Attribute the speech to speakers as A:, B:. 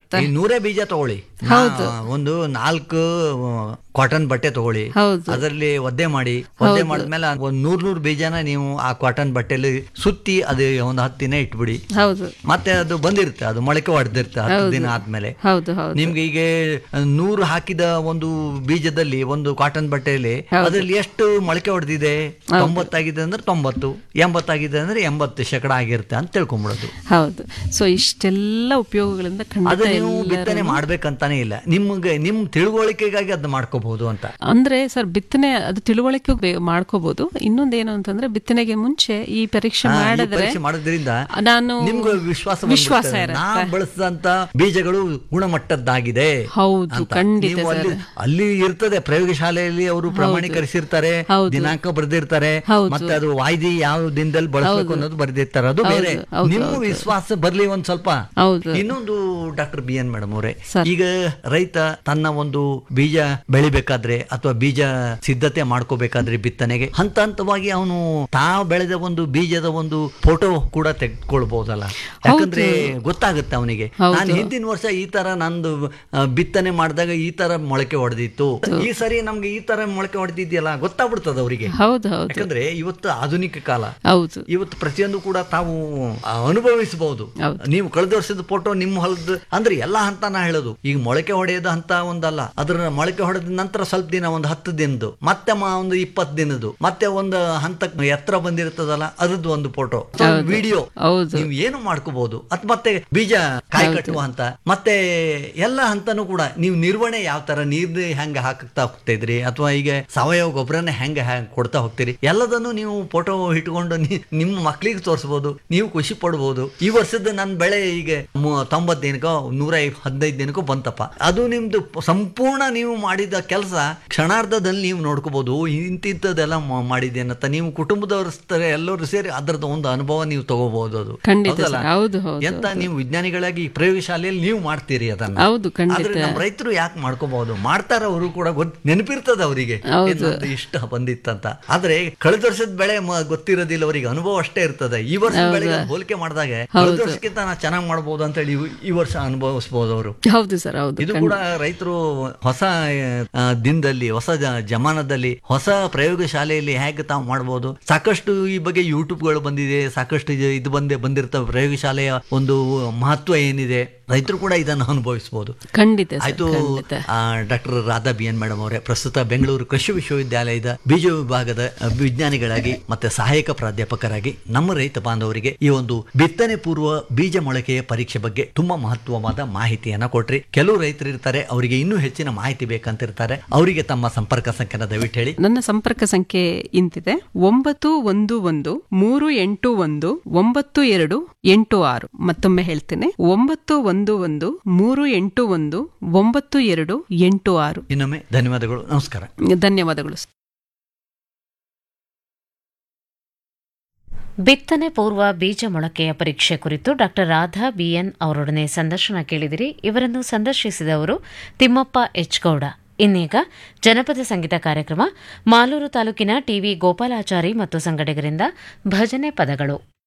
A: ಈ ನೂರೇ ಬೀಜ ತಗೊಳ್ಳಿ ನಾ- ಒಂದು ನಾಲ್ಕು ಕಾಟನ್ ಬಟ್ಟೆ ತಗೊಳ್ಳಿ
B: ಹೌದು.
A: ಅದರಲ್ಲಿ ಒದ್ದೆ ಮಾಡಿ ಒದ್ದೆ ಮಾಡಿದ್ಮೇಲೆ ಒಂದ್ ನೂರ್ ನೂರ್ ಬೀಜನ ನೀವು ಆ ಕಾಟನ್ ಬಟ್ಟೆಲಿ ಸುತ್ತಿ ಅದು ಒಂದು ಹತ್ತು ದಿನ ಇಟ್ಬಿಡಿ
B: ಹೌದು
A: ಮತ್ತೆ ಅದು ಬಂದಿರುತ್ತೆ ಅದು ಮೊಳಕೆ ಹೊಡೆದಿರುತ್ತೆ ಹತ್ತು ದಿನ ಆದ್ಮೇಲೆ
B: ಹೌದು ಹೌದು
A: ನಿಮ್ಗೆ ಈಗ ನೂರು ಹಾಕಿದ ಒಂದು ಬೀಜದಲ್ಲಿ ಒಂದು ಕಾಟನ್ ಬಟ್ಟೆಯಲ್ಲಿ ಅದ್ರಲ್ಲಿ ಎಷ್ಟು ಮೊಳಕೆ ಹೊಡೆದಿದೆ ತೊಂಬತ್ತಾಗಿದೆ ಅಂದ್ರೆ ತೊಂಬತ್ತು ಎಂಬತ್ತಾಗಿದೆ ಅಂದ್ರೆ ಎಂಬತ್ತು ಶೇಕಡ ಆಗಿರುತ್ತೆ ಅಂತ ತಿಳ್ಕೊಂಬಿಡೋದು
B: ಹೌದು ಸೊ ಇಷ್ಟೆಲ್ಲ ಉಪಯೋಗಗಳಿಂದ
A: ಅದು
B: ಖಂಡಿತ
A: ನೀವು
B: ಎಲ್ಲ-
A: ಬಿತ್ತನೆ ಮಾಡ್ಬೇಕಂತಾನೆ ಇಲ್ಲ ನಿಮ್ಗೆ ನಿಮ್ ತಿಳುವಳಿಕೆಗಾಗಿ ಅದ್ ಮಾಡ್ಕೋಬಹುದು ಅಂತ
B: ಅಂದ್ರೆ ಸರ್ ಬಿತ್ತನೆ ಅದು ತಿಳುವಳಿಕೆ ಬೇ- ಮಾಡ್ಕೋಬಹುದು ಇನ್ನೊಂದೇನು ಅಂತಂದ್ರೆ ಬಿತ್ತನೆಗೆ ಮುಂಚೆ ಈ ಪರೀಕ್ಷೆ
A: ಹಾ, ಈ
B: ಮಾಡಿದ್ರೆ
A: ಪರೀಕ್ಷೆ ಮಾಡೋದ್ರಿಂದ
B: ನಾನು
A: ನಿಮ್ಗೆ ವಿಶ್ವಾಸ
B: ವಿಶ್ವಾಸ
A: ಬಂದ್ಬಿಡ್ತದೆ.
B: ಇರುತ್ತೆ.
A: ನಾ ಬಳಸಿದಂತ ಬೀಜಗಳು ಗುಣಮಟ್ಟದ್ದಾಗಿದೆ
B: ಹೌದು
A: ಅಂತ.
B: ಖಂಡಿತ
A: ನೀವು
B: ಸರ್
A: ಅಲ್ಲಿ ಅಲ್ಲಿ ಇರ್ತದೆ ಪ್ರಯೋಗಶಾಲೆಯಲ್ಲಿ ಅವರು ಪ್ರಮಾಣೀಕರಿಸಿರ್ತಾರೆ
B: ಹೌದು.
A: ದಿನಾಂಕ ಬರೆದಿರ್ತಾರೆ
B: ಹೌದು.
A: ಮತ್ತೆ ಅದು ವಾಯ್ದಿ ಯಾವ ದಿನದಲ್ಲಿ ಬಳಸಬೇಕು ಅನ್ನೋದು ಬರೆದಿರ್ತಾರೆ ಅದು ಬೇರೆ
B: ಹೌದು,
A: ನಿಮ್ಮ
B: ಹೌದು.
A: ವಿಶ್ವಾಸ ಬರ್ಲಿ ಒಂದ್ ಸ್ವಲ್ಪ
B: ಹೌದು
A: ಇನ್ನೊಂದು ಡಾಕ್ಟರ್ ಬಿ ಎನ್ ಮೇಡಮ್ ಅವರೇ
B: ಸರ್.
A: ಈಗ ರೈತ ತನ್ನ ಒಂದು ಬೀಜ ಬೆಳಿಬೇಕಾದ್ರೆ ಅಥವಾ ಬೀಜ ಸಿದ್ಧತೆ ಮಾಡ್ಕೋಬೇಕಾದ್ರೆ ಬಿತ್ತನೆಗೆ ಹಂತ ಹಂತವಾಗಿ ಅವನು ತಾ ಬೆಳೆದ ಒಂದು ಬೀಜದ ಒಂದು ಫೋಟೋ ಕೂಡ ತೆಗೆದುಕೊಳ್ಬಹುದಲ್ಲ ಯಾಕಂದ್ರೆ ಗೊತ್ತಾಗುತ್ತೆ ಅವನಿಗೆ
B: ಹೌದು.
A: ನಾನು ಹಿಂದಿನ ವರ್ಷ ಈ ತರ ನಂದು ಆ, ಬಿತ್ತನೆ ಮಾಡಿದಾಗ ಈ ತರ ಮೊಳಕೆ ಹೊಡೆದಿತ್ತು ಈ ಸರಿ ನಮ್ಗೆ ಈ ತರ ಮೊಳಕೆ ಹೊಡೆದಿದ್ಯಲ್ಲ ಗೊತ್ತಾಗ್ಬಿಡ್ತದ ಅವರಿಗೆ
B: ಹೌದು ಹೌದು
A: ಯಾಕಂದ್ರೆ ಇವತ್ತು ಆಧುನಿಕ ಕಾಲ
B: ಹೌದು
A: ಇವತ್ತು ಪ್ರತಿಯೊಂದು ಕೂಡ ತಾವು ಆ, ಅನುಭವಿಸಬಹುದು
B: ಹೌದು.
A: ನೀವು ಕಳೆದ ವರ್ಷದ ಫೋಟೋ ನಿಮ್ಮ ಹೊಲದ ಅಂದ್ರೆ ಎಲ್ಲಾ ಹಂತ ನಾ ಹೇಳೋದು ಈಗ ಮೊಳಕೆ ಹೊಡೆಯೋದು ಹಂತ ಒಂದಲ್ಲ ಅದ್ರ ಮೊಳಕೆ ಹೊಡೆದ ನಂತರ ಸ್ವಲ್ಪ ದಿನ ಒಂದು ಹತ್ತು ದಿನದ್ದು ಮತ್ತೆ ಮ- ಒಂದು ಇಪ್ಪತ್ತು ದಿನದ್ದು ಮತ್ತೆ ಒಂದು ಹಂತಕ್ಕೆ ಎತ್ತರ ಬಂದಿರ್ತದಲ್ಲ ಅದ್ರದ್ದು ಒಂದು ಫೋಟೋ ವಿಡಿಯೋ
B: ಹೌದು
A: ನೀವು ಏನು ಮಾಡ್ಕೋಬಹುದು ಅತ್ ಮತ್ತೆ ಬೀಜ ಕಾಯಿ ಕಟ್ಟುವ ಹಂತ ಮತ್ತೆ ಎಲ್ಲ ಹಂತನೂ ಕೂಡ ನೀವು ನಿರ್ವಹಣೆ ಯಾವ ತರ ನೀರ್ ಹೆಂಗ ಹಾಕ್ತಾ ಹೋಗ್ತಾ ಇದ್ರಿ ಅಥವಾ ಈಗ ಸಾವಯವ ಗೊಬ್ಬರನ ಹೆಂಗ ಹೆಂಗ್ ಕೊಡ್ತಾ ಹೋಗ್ತೀರಿ ಎಲ್ಲದನ್ನು ನೀವು ಫೋಟೋ ಇಟ್ಕೊಂಡು ನಿ- ನಿಮ್ಮ ಮಕ್ಳಿಗೆ ತೋರಿಸಬಹುದು ನೀವು ಖುಷಿ ಪಡ್ಬೋದು ಈ ವರ್ಷದ ನನ್ನ ಬೆಳೆ ಈಗ ಮು- ತೊಂಬತ್ತು ದಿನಕ್ಕೋ ನೂರ ಹದಿನೈದು ದಿನಕ್ಕೂ ಬಂತಪ್ಪ ಅದು ನಿಮ್ದು ಪ- ಸಂಪೂರ್ಣ ನೀವು ಮಾಡಿದ ಕೆಲಸ ಕ್ಷಣಾರ್ಧದಲ್ಲಿ ನೀವು ನೋಡ್ಕೋಬಹುದು ಇಂತಿಂತದೆಲ್ಲ ಮ- ಮಾಡಿದ್ದೇನಂತ ನೀವು ಕುಟುಂಬದವರು ಸ- ಎಲ್ಲರೂ ಸೇರಿ ಅದರದ ಒಂದು ಅನುಭವ ನೀವು ತಗೋಬಹುದು ಅದು
B: ಖಂಡಿತ
A: ಹೌದಲ್ಲ?
B: ಸರ್ ಹೌದು ಹೌದು
A: ಎಂತ ನೀವು ವಿಜ್ಞಾನಿಗಳಾಗಿ ಈ ಪ್ರಯೋಗಶಾಲೆಯಲ್ಲಿ ನೀವು ಮಾಡ್ತೀರಿ ಅದನ್ನ
B: ಹೌದು ಖಂಡಿತ
A: ಆದ್ರೆ ನಮ್ಮ ರೈತರು ಯಾಕೆ ಮಾಡ್ಕೋಬಹುದು ಮಾಡ್ತಾರ ಅವರು ಕೂಡ ಗೊತ್ ನೆನಪಿರ್ತದ ಅವರಿಗೆ
B: ಹೌದು.
A: ಇಷ್ಟ ಬಂದಿತ್ತಂತ ಆದ್ರೆ ಕಳೆದ ವರ್ಷದ ಬೆಳೆ ಮ- ಗೊತ್ತಿರೋದಿಲ್ಲ ಅವರಿಗೆ ಅನುಭವ ಅಷ್ಟೇ ಇರ್ತದೆ ಈ ವರ್ಷದ ಬೆಳೆಗೆ ಹೋಲಿಕೆ ಮಾಡಿದಾಗ ಕಳೆದ ವರ್ಷಕ್ಕಿಂತ ನಾ ಚೆನ್ನಾಗಿ ಮಾಡ್ಬೋದು ಅಂತ ಹೇಳಿ ಈ- ಈ ವರ್ಷ ಅನುಭವಿಸಬಹುದು ಅವರು
B: ಹೌದು ಸರ್ ಹೌದು
A: ಇದು ಕೂಡ ರೈತರು ಹೊಸ ಆ, ದಿನದಲ್ಲಿ ಹೊಸ ಜ- ಜಮಾನದಲ್ಲಿ ಹೊಸ ಪ್ರಯೋಗಶಾಲೆಯಲ್ಲಿ ಹೇಗೆ ತಾವು ಮಾಡ್ಬೋದು ಸಾಕಷ್ಟು ಈ ಬಗ್ಗೆ ಯೂಟ್ಯೂಬ್ಗಳು ಬಂದಿದೆ ಸಾಕಷ್ಟು ಇದು- ಇದು ಬಂದೆ ಬಂದಿರ್ತವೆ ಪ್ರಯೋಗಶಾಲೆಯ ಒಂದು ಮಹತ್ವ ಏನಿದೆ ರೈತರು ಕೂಡ ಇದನ್ನು ಅನುಭವಿಸಬಹುದು
B: ಖಂಡಿತ ಸರ್
A: ಆಯ್ತು
B: ಖಂಡಿತ
A: doctor Radha B N madam ಅವರೇ ಪ್ರಸ್ತುತ ಬೆಂಗಳೂರು ಕೃಷಿ ವಿಶ್ವವಿದ್ಯಾಲಯದ ಬೀಜ ವಿಭಾಗದ ಆ, ವಿಜ್ಞಾನಿಗಳಾಗಿ ಮತ್ತೆ ಸಹಾಯಕ ಪ್ರಾಧ್ಯಾಪಕರಾಗಿ ನಮ್ಮ ರೈತ ಬಾಂಧವರಿಗೆ ಈ ಒಂದು ಬಿತ್ತನೆ ಪೂರ್ವ ಬೀಜ ಮೊಳಕೆಯ ಪರೀಕ್ಷೆ ಬಗ್ಗೆ ತುಂಬಾ ಮಹತ್ವವಾದ ಮಾಹಿತಿಯನ್ನ ಕೊಟ್ರಿ ಕೆಲವು ರೈತರು ಇರ್ತಾರೆ ಅವರಿಗೆ ಇನ್ನೂ ಹೆಚ್ಚಿನ ಮಾಹಿತಿ ಬೇಕಂತಿರ್ತಾರೆ ಅವರಿಗೆ ತಮ್ಮ ಸಂಪರ್ಕ ಸಂಖ್ಯೆನ ದಯವಿಟ್ಟು ಹೇಳಿ
B: ನನ್ನ ಸಂಪರ್ಕ ಸಂಖ್ಯೆ ಇಂತಿದೆ ಒಂಬತ್ತು ಒಂದು ಒಂದು ಮೂರು ಎಂಟು ಒಂದು ಒಂಬತ್ತು ಎರಡು ಎಂಟು ಆರು ಮತ್ತೊಮ್ಮೆ ಹೇಳ್ತೇನೆ ಒಂಬತ್ತು ಒಂದು ಒಂದು ಮೂರು ಎಂಟು ಒಂದು ಒಂಬತ್ತು ಎರಡು ಎಂಟು ಆರು
A: ಇನ್ನೊಮ್ಮೆ ಧನ್ಯವಾದಗಳು ನಮಸ್ಕಾರ
B: ಧನ್ಯವಾದಗಳು
C: ಬಿತ್ತನೆ ಪೂರ್ವ ಬೀಜ ಮೊಳಕೆಯ ಪರೀಕ್ಷೆ ಕುರಿತು ಡಾಕ್ಟರ್ ರಾಧಾ ಬಿಎನ್ ಅವರೊಡನೆ ಸಂದರ್ಶನ ಕೇಳಿದಿರಿ ಇವರನ್ನು ಸಂದರ್ಶಿಸಿದವರು ತಿಮ್ಮಪ್ಪ ಎಚ್ ಗೌಡ ಇನ್ನೀಗ ಜನಪದ ಸಂಗೀತ ಕಾರ್ಯಕ್ರಮ ಮಾಲೂರು ತಾಲೂಕಿನ ಟಿವಿ ಗೋಪಾಲಾಚಾರಿ ಮತ್ತು ಸಂಗಡಿಗರಿಂದ ಭಜನೆ ಪದಗಳು